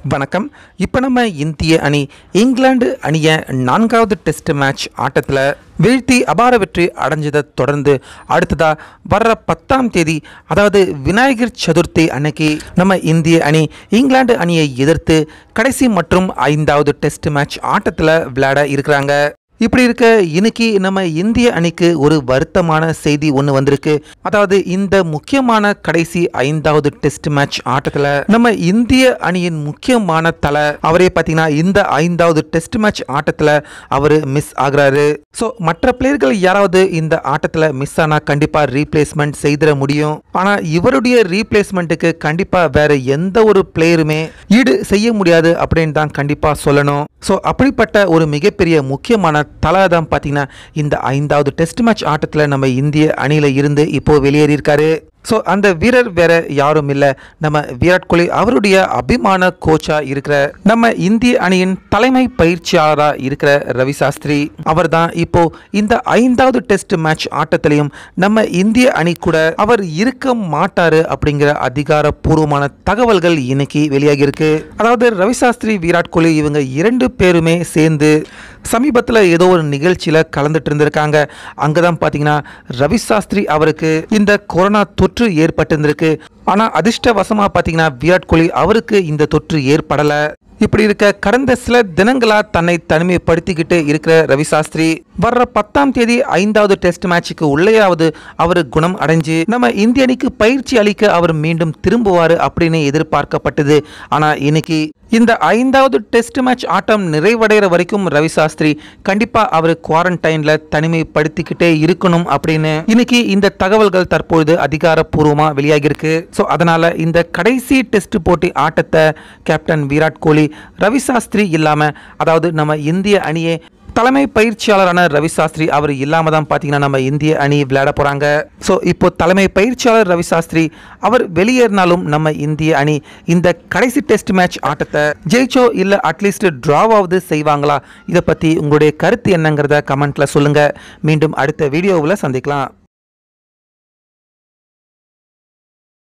வணக்கம் இப்போ நம்ம இந்திய அணி இங்கிலாந்து அணியை நான்காவது டெஸ்ட் மேட்ச் ஆட்டத்தில் வீழ்த்தி அபார வெற்றி அடைஞ்சதை தொடர்ந்து அடுத்ததா வர்ற பத்தாம் தேதி அதாவது விநாயகர் சதுர்த்தி அன்னைக்கு நம்ம இந்திய அணி இங்கிலாந்து அணியை எதிர்த்து கடைசி மற்றும் ஐந்தாவது டெஸ்ட் மேட்ச் ஆட்டத்தில் விளையாட இருக்கிறாங்க இப்படி இருக்க இன்னைக்கு நம்ம இந்திய அணிக்கு ஒரு வருத்தமான செய்தி ஒன்று வந்திருக்கு அதாவது இந்த முக்கியமான கடைசி ஐந்தாவது டெஸ்ட் மேட்ச் ஆட்டத்தில் நம்ம இந்திய அணியின் முக்கியமான தலை அவரே பார்த்தீங்கன்னா இந்த ஐந்தாவது டெஸ்ட் மேட்ச் ஆட்டத்தில் அவர் மிஸ் ஆகுறாரு ஸோ மற்ற பிளேயர்கள் யாராவது இந்த ஆட்டத்தில் மிஸ் ஆனால் கண்டிப்பாக ரீப்ளேஸ்மெண்ட் செய்திட முடியும் ஆனால் இவருடைய ரீப்ளேஸ்மெண்ட்டுக்கு கண்டிப்பாக வேற எந்த ஒரு பிளேயருமே ஈடு செய்ய முடியாது அப்படின்னு தான் கண்டிப்பாக சொல்லணும் ஸோ அப்படிப்பட்ட ஒரு மிகப்பெரிய முக்கியமான தலை தான் பார்த்தீங்கன்னா இந்த ஐந்தாவது டெஸ்ட் மேட்ச் ஆட்டத்தில் நம்ம இந்திய அணியில் இருந்து இப்போ வெளியேறியிருக்காரு ஸோ அந்த வீரர் வேற யாரும் இல்லை நம்ம விராட் கோலி அவருடைய அபிமான கோச்சா இருக்கிற நம்ம இந்திய அணியின் தலைமை பயிற்சியாளராக இருக்கிற ரவி சாஸ்திரி அவர் தான் இப்போ இந்த ஐந்தாவது டெஸ்ட் மேட்ச் ஆட்டத்திலையும் நம்ம இந்திய அணி கூட அவர் இருக்க மாட்டாரு அப்படிங்கிற அதிகாரப்பூர்வமான தகவல்கள் இன்னைக்கு வெளியாகி இருக்கு அதாவது ரவி சாஸ்திரி விராட் கோலி இவங்க இரண்டு பேருமே சேர்ந்து சமீபத்தில் ஏதோ ஒரு நிகழ்ச்சியில் கலந்துட்டு இருந்திருக்காங்க அங்கே தான் பார்த்தீங்கன்னா ரவி சாஸ்திரி அவருக்கு இந்த கொரோனா தொற்று ஏற்பட்டிருந்திருக்கு ஆனால் அதிர்ஷ்டவசமாக பார்த்தீங்கன்னா விராட் கோலி அவருக்கு இந்த தொற்று ஏற்படலை இப்படி இருக்க கடந்த சில தினங்களா தன்னை தனிமைப்படுத்திக்கிட்டு இருக்கிற ரவி சாஸ்திரி வர்ற பத்தாம் தேதி ஐந்தாவது டெஸ்ட் மேட்சுக்கு உள்ளேயாவது அவர் குணம் அடைஞ்சு நம்ம இந்திய அணிக்கு பயிற்சி அளிக்க அவர் மீண்டும் திரும்புவார் அப்படின்னு எதிர்பார்க்கப்பட்டது ஆனால் இன்னைக்கு இந்த ஐந்தாவது டெஸ்ட் மேட்ச் ஆட்டம் நிறைவடைகிற வரைக்கும் ரவி சாஸ்திரி கண்டிப்பா அவர் குவாரண்டைன்ல தனிமைப்படுத்திக்கிட்டே இருக்கணும் அப்படின்னு இன்னைக்கு இந்த தகவல்கள் தற்பொழுது அதிகாரப்பூர்வமா வெளியாகியிருக்கு ஸோ அதனால இந்த கடைசி டெஸ்ட் போட்டி ஆட்டத்தை கேப்டன் விராட் கோலி ரவி சாஸ்திரி இல்லாம அதாவது நம்ம இந்திய அணியே தலைமை பயிற்சியாளரான ரவி சாஸ்திரி அவர் இல்லாம தான் பார்த்தீங்கன்னா நம்ம இந்திய அணி விளையாட போறாங்க ஸோ இப்போ தலைமை பயிற்சியாளர் ரவி சாஸ்திரி அவர் வெளியேறினாலும் நம்ம இந்திய அணி இந்த கடைசி டெஸ்ட் மேட்ச் ஆட்டத்தை ஜெயிச்சோ இல்லை அட்லீஸ்ட் டிராவாவது செய்வாங்களா இதை பற்றி உங்களுடைய கருத்து என்னங்கிறத கமெண்ட்ல சொல்லுங்க மீண்டும் அடுத்த வீடியோவில் சந்திக்கலாம்